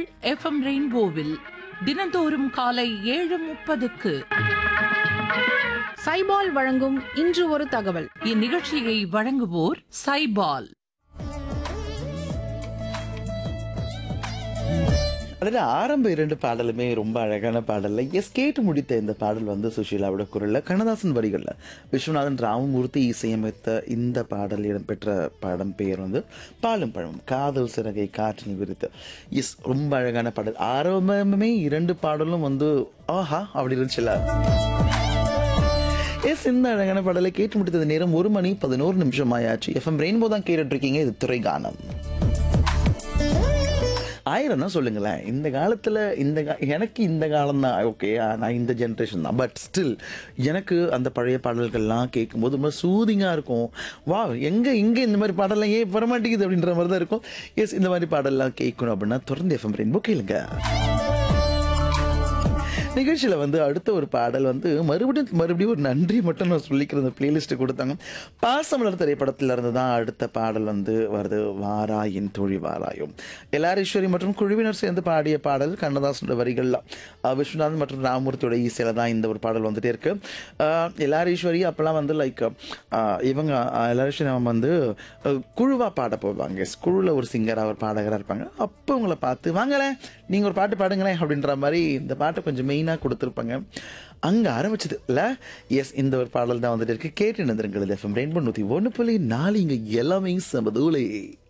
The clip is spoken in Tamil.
எஃப்எம் ரெயின்போவில் தினந்தோறும் காலை ஏழு முப்பதுக்கு சைபால் வழங்கும் இன்று ஒரு தகவல் இந்நிகழ்ச்சியை வழங்குவோர் சைபால் அதில் ஆரம்ப இரண்டு பாடலுமே ரொம்ப அழகான பாடல்ல எஸ் கேட்டு முடித்த இந்த பாடல் வந்து சுஷீலாவோட குரல்ல கண்ணதாசன் வரிகளில் விஸ்வநாதன் ராமமூர்த்தி இசையமைத்த இந்த பாடல் இடம்பெற்ற பாடம் பெயர் வந்து பாலும் பழம் காதல் சிறகை காற்றில் விரித்து எஸ் ரொம்ப அழகான பாடல் ஆரம்பமே இரண்டு பாடலும் வந்து ஆஹா அப்படி இருந்துச்சுல்ல எஸ் இந்த அழகான பாடலை கேட்டு முடித்தது நேரம் ஒரு மணி பதினோரு நிமிஷம் ஆயாச்சு எஃப்எம் ரெயின்போ தான் கேட்டுட்டு இருக்கீங்க இது துறை கானம் ஆயிரம் தான் சொல்லுங்களேன் இந்த காலத்தில் இந்த கா- எனக்கு இந்த காலம் தான் ஓகே நான் இந்த ஜென்ரேஷன் தான் பட் ஸ்டில் எனக்கு அந்த பழைய பாடல்கள்லாம் கேட்கும்போது ரொம்ப சூதிங்காக இருக்கும் வா எங்கே இங்கே இந்த மாதிரி பாடல்லாம் ஏன் வர மாட்டேங்குது அப்படின்ற மாதிரி தான் இருக்கும் எஸ் இந்த மாதிரி பாடல்லாம் கேட்கணும் அப்படின்னா தொடர்ந்து எஃப்எம் ரெயின்போ கேளுங்க நிகழ்ச்சியில் வந்து அடுத்த ஒரு பாடல் வந்து மறுபடியும் மறுபடியும் ஒரு நன்றி மட்டும் நான் சொல்லிக்கிற அந்த பிளேலிஸ்ட்டு கொடுத்தாங்க பாசமலர் திரைப்படத்தில் இருந்து தான் அடுத்த பாடல் வந்து வருது வாராயின் தொழி வாராயும் எல்லாரீஸ்வரி மற்றும் குழுவினர் சேர்ந்து பாடிய பாடல் கண்ணதாசனோட வரிகள்லாம் அஹ் விஸ்வநாதன் மற்றும் ராமமூர்த்தியோட ஈஸியில் தான் இந்த ஒரு பாடல் வந்துட்டே இருக்கு அஹ் எல்லாரீஸ்வரி அப்போல்லாம் வந்து லைக் இவங்க அஹ் எல்லாரீஸ்வரி அவங்க வந்து குழுவாக பாட போவாங்க குழுவில் ஒரு சிங்கராக ஒரு பாடகராக இருப்பாங்க அப்போ உங்களை பார்த்து வாங்களேன் நீங்கள் ஒரு பாட்டு பாடுங்களேன் அப்படின்ற மாதிரி இந்த பாட்டை கொஞ்சம் மெயினாக கொடுத்துருப்பாங்க அங்கே ஆரம்பிச்சது இல்லை எஸ் இந்த ஒரு பாடல் தான் வந்துட்டு இருக்கு கேட்டு நிந்திருங்கள் எஃப்எம் ரெயின்போ நூற்றி ஒன்று புள்ளி நாலு இங்கே எல்லாமே சமதூலை